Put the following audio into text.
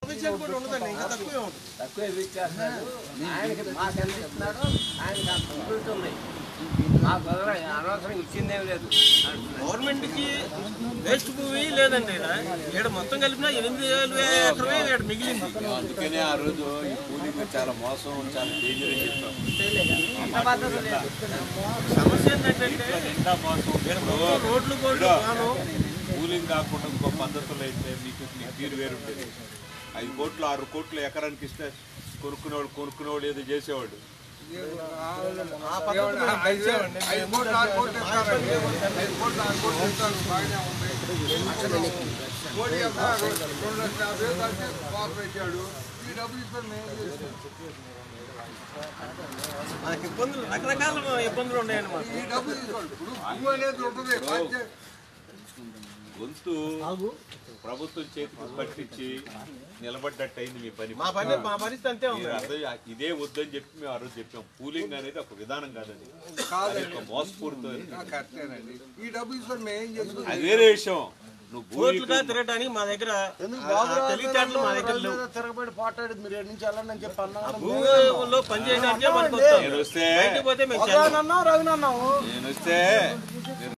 Sufficient కూడా ఉండదండి ఇంకా తక్కువే ఉంటుంది తక్కువ ఇచ్చేస్తున్నాడు ఆయనకి మాకు ఎంత ఇస్తున్నాడో ఆయనకి అంత ఉంటుంది ఉన్నాయి మాకు వదల అనవసరం ఇచ్చిందేం లేదు అంటున్నాడు గవర్నమెంట్ కి వేస్ట్ భూమి లేదండి ఈడ ఈడ మొత్తం కలిపినా ఎనిమిది వేలు ఎకరమే ఈడ మిగిలింది అందుకనే ఆ రోజు ఈ కూలింగ్ చాలా మోసం చాలా డేంజర్ అని చెప్పాం అంత పద్ధతి లేదు సమస్య ఏంటంటే నిండా మోసం ఈడ మొత్తం రోడ్లు గోడ్లు బాను కూలింగ్ కాకుండా ఇంకో పద్ధతులు అయితే మీకు మీకు తీరు వేరు ఉండేది ఐదు కోట్లు ఆరు కోట్లు ఎకరానికి ఇస్తే కొనుక్కునేవాడు కొనుక్కునేవాడు ఏదో చేసేవాడు ఆ పద్ధతి మేము కలిసామండి. ఐదు కోట్లు ఆరు కోట్లు ఇస్తారండి ఐదు కోట్లు ఆరు కోట్లు ఇస్తారు బాగానే ఉంది కోటి ఎకరాలు రెండు లక్షల యాభై వేలు దాకా కాపు పెట్టాడు ఈ డబ్బులు ఇస్తారు మేము ఏం చేస్తాం? మనకి ఇబ్బందులు రకరకాల ఇబ్బందులు ఉన్నాయండి మాకు ఈ డబ్బులు తీసుకోండి ఇప్పుడు భూమి అనేది ఉంటుంది పంచాయతీ గొంతు ప్రభుత్వం చేతికి పట్టించి నిలబడ్డట్టు అయింది మీ పని మా పని మా పరిస్థితి అంతే ఉంది మీరు అర్థం ఇదే వద్దని చెప్పి మేము ఆ రోజు చెప్పాం కూలింగ్ అనేది ఒక విధానం కాదండి కాదండి అది ఒక మోసపూరితం కరెక్టేనండి ఈ డబ్బులు తీసుకొని మేము ఏం చేసుకుంటాం అది వేరే విషయం నువ్వు భూమి కోట్లుగా తిరగడానికి మా దగ్గర ఆ తెలివితేటలు మా దగ్గర లేవు తిరగబడి పోటాడేది మీరు ఎన్ని నుంచి వెళ్ళండి అని చెప్పి అన్నా భూమిలో పని చేయడానికే మనకు వస్తాం నేను వస్తే బయటికి పోతే మేము చేస్తాం. అన్నావు రవిని అన్నావు నేను వస్తే